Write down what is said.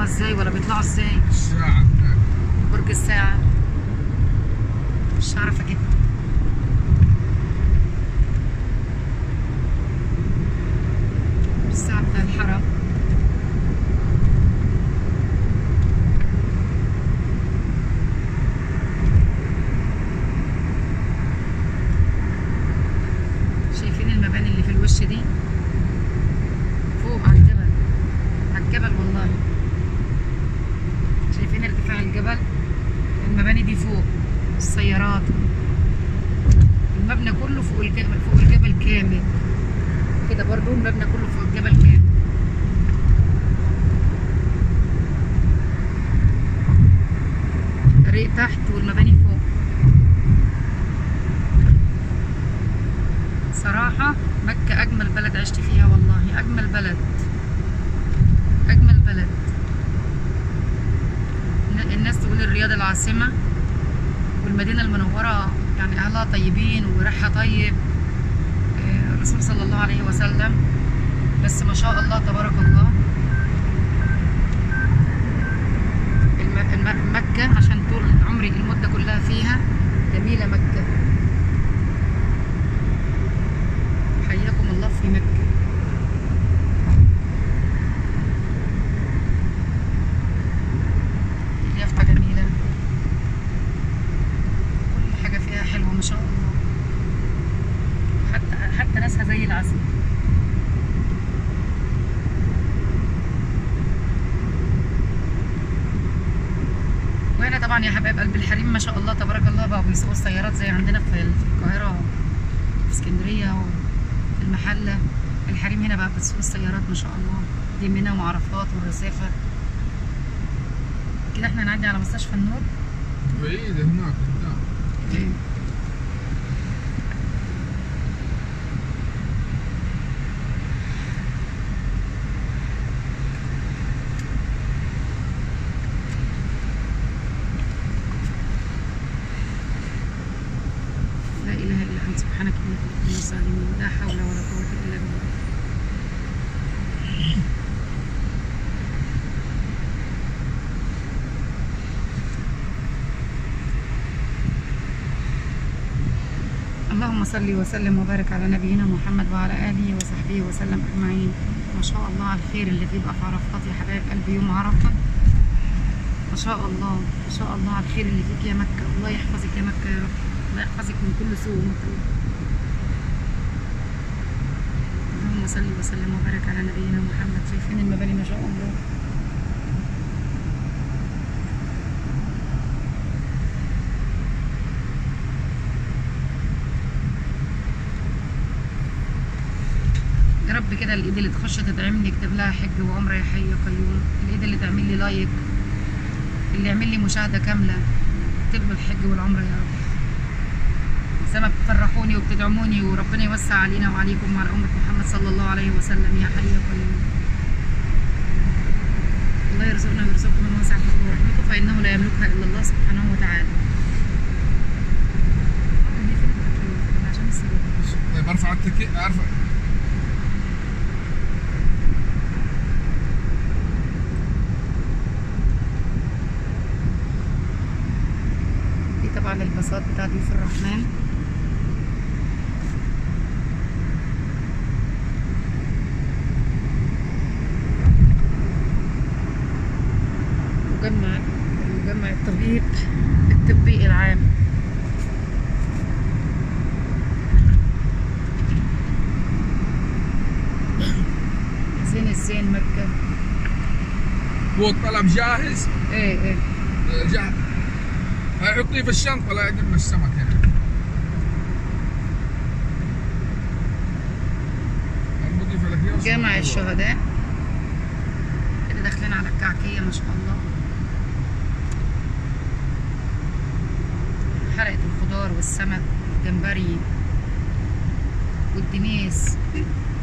ازاي ولا بيطلعوا ازاي الساعة هناك برج الساعة مش عارفة اجيب الساعة بتاع الحرم شايفين المباني اللي في الوش دي فوق على الجبل على الجبل والله شايفين ارتفاع الجبل المباني دي فوق السيارات المبنى كله فوق الجبل فوق الجبل كامل كده برضو المبنى كله فوق الجبل كامل طريق تحت والمباني فوق صراحة مكة أجمل بلد عشت فيها والله أجمل بلد أجمل بلد الناس تقول الرياض العاصمة والمدينة المنورة يعني أهلها طيبين وريحها طيب آه، الرسول صلى الله عليه وسلم بس ما شاء الله تبارك الله الم- الم- مكة عشان طول عمري المدة كلها فيها جميلة مكة حياكم الله في مكة اليافطة جميلة كل حاجة فيها حلوة ما شاء الله حتى حتى ناسها زي العسل وهنا طبعا يا حبايب قلب الحريم ما شاء الله تبارك الله بقوا بيسوقوا السيارات زي عندنا في في القاهرة في اسكندرية وفي المحلة الحريم هنا بقى بتسوق السيارات ما شاء الله دي منى وعرفات والرسافة كده احنا هنعدي على مستشفى النور بعيد هناك قدام لا اله الا انت سبحانك اني كنت من الظالمين لا حول ولا قوه الا بالله اللهم صل وسلم وبارك على نبينا محمد وعلى اله وصحبه وسلم اجمعين ما شاء الله على الخير اللي بيبقى في عرفات يا حبايب قلبي يوم عرفه ما شاء الله ما شاء الله على الخير اللي فيك يا مكه الله يحفظك يا مكه يا رب الله يحفظك من كل سوء ومكروه اللهم صل وسلم وبارك على نبينا محمد شايفين المباني ما شاء الله يا رب كده الايد اللي تخش تدعم لي يكتب لها حج وعمره يا حي يا قيوم الايد اللي تعمل لي لايك اللي يعمل لي مشاهده كامله يكتب له الحج والعمره يا رب زي ما بتفرحوني وبتدعموني وربنا يوسع علينا وعليكم وعلى أمة محمد صلى الله عليه وسلم يا حي يا قيوم الله يرزقنا ويرزقكم من وسع فضله ورحمته فإنه لا يملكها إلا الله سبحانه وتعالى عشان السبب طيب ارفع التكي ارفع دي طبعا الباصات بتاع ضيوف الرحمن مجمع مجمع الطبيب الطبي العام زين الزين مكة هو الطلب جاهز ايه ايه جاهز هيحطيه في الشنطة لا يدم السمك هنا المضيف لك إياه جامع صورة. الشهداء كده داخلين على الكعكية ما شاء الله حلقة الخضار والسمك والجمبري والدنيس